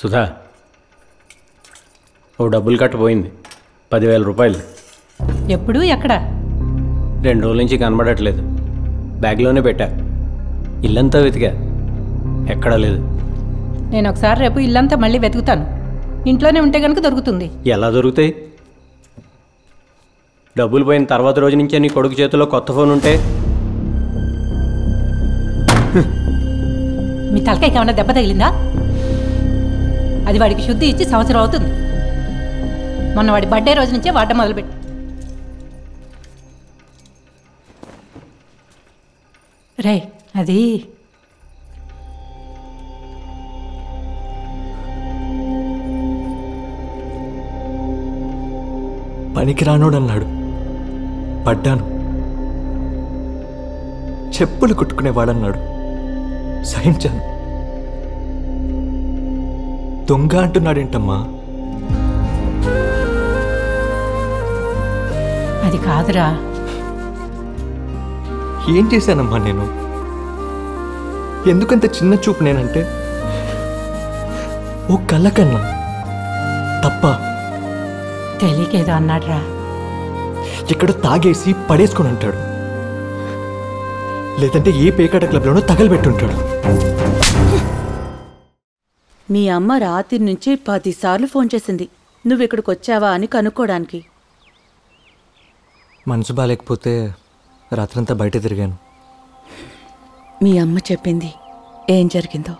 సుధా ఓ డబ్బులు కట్టపోయింది పదివేల రూపాయలు ఎప్పుడు ఎక్కడ రెండు రోజుల నుంచి కనబడట్లేదు బ్యాగ్లోనే పెట్టా ఇల్లంతా వెతికా ఎక్కడా లేదు నేను ఒకసారి రేపు ఇల్లంతా మళ్ళీ వెతుకుతాను ఇంట్లోనే ఉంటే కనుక దొరుకుతుంది ఎలా దొరుకుతాయి డబ్బులు పోయిన తర్వాత రోజు నుంచే నీ కొడుకు చేతిలో కొత్త ఫోన్ ఉంటే మీ తలకాయకి ఏమైనా దెబ్బ తగిలిందా అది వాడికి శుద్ధి ఇచ్చి సంవత్సరం అవుతుంది మొన్న వాడి బర్త్డే రోజు నుంచే వాడడం మొదలుపెట్టి రే అది పనికి రానోడన్నాడు పడ్డాను చెప్పులు కుట్టుకునేవాడన్నాడు సహించాను దొంగ అంటున్నాడేంటమ్మా అది కాదురా ఏం చేశానమ్మా నేను ఎందుకంత చిన్న చూపు నేనంటే ఓ కళ్ళ కన్నా తప్ప తెలియకేదో అన్నాడ్రా ఎక్కడో తాగేసి పడేసుకొని ఉంటాడు లేదంటే ఏ పేకాట క్లబ్లోనో తగలబెట్టుంటాడు మీ అమ్మ రాత్రి నుంచి పదిసార్లు ఫోన్ చేసింది నువ్వు ఇక్కడికి వచ్చావా అని కనుక్కోడానికి మనసు బాగాలేకపోతే రాత్రంతా బయట తిరిగాను మీ అమ్మ చెప్పింది ఏం జరిగిందో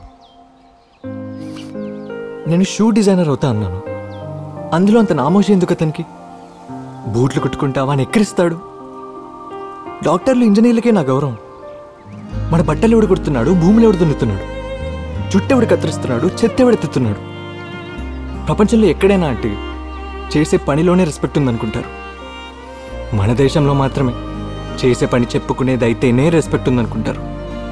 నేను షూ డిజైనర్ అవుతా అన్నాను అందులో అంత నామోషి ఎందుకు అతనికి బూట్లు కుట్టుకుంటావా అని ఎక్కిరిస్తాడు డాక్టర్లు ఇంజనీర్లకే నా గౌరవం మన బట్టలు ఎవడు కుడుతున్నాడు భూములు ఎవడు దున్నుతున్నాడు చుట్టెవడు కత్తిరిస్తున్నాడు చెత్తెవడు ఎత్తుతున్నాడు ప్రపంచంలో ఎక్కడైనా అంటే చేసే పనిలోనే రెస్పెక్ట్ ఉందనుకుంటారు మన దేశంలో మాత్రమే చేసే పని చెప్పుకునేది అయితేనే రెస్పెక్ట్ ఉందనుకుంటారు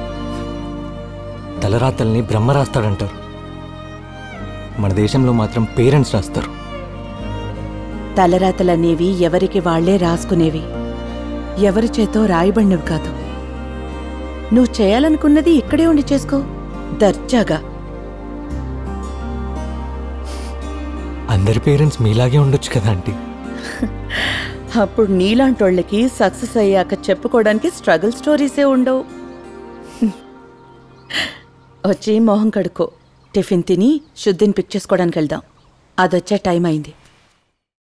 తలరాతల్ని బ్రహ్మ రాస్తాడంటారు మన దేశంలో మాత్రం పేరెంట్స్ రాస్తారు తలరాతలనేవి ఎవరికి వాళ్లే రాసుకునేవి ఎవరి చేతో రాయబడినవి కాదు నువ్వు చేయాలనుకున్నది ఇక్కడే ఉండి చేసుకో దర్జాగా అందరి పేరెంట్స్ మీలాగే ఉండొచ్చు కదా ఆంటీ అప్పుడు నీలాంటోళ్ళకి సక్సెస్ అయ్యాక చెప్పుకోవడానికి స్ట్రగుల్ స్టోరీసే ఉండవు వచ్చి మొహం కడుక్కో టిఫిన్ తిని శుద్ధిని పిక్ చేసుకోవడానికి వెళ్దాం అదొచ్చే టైం అయింది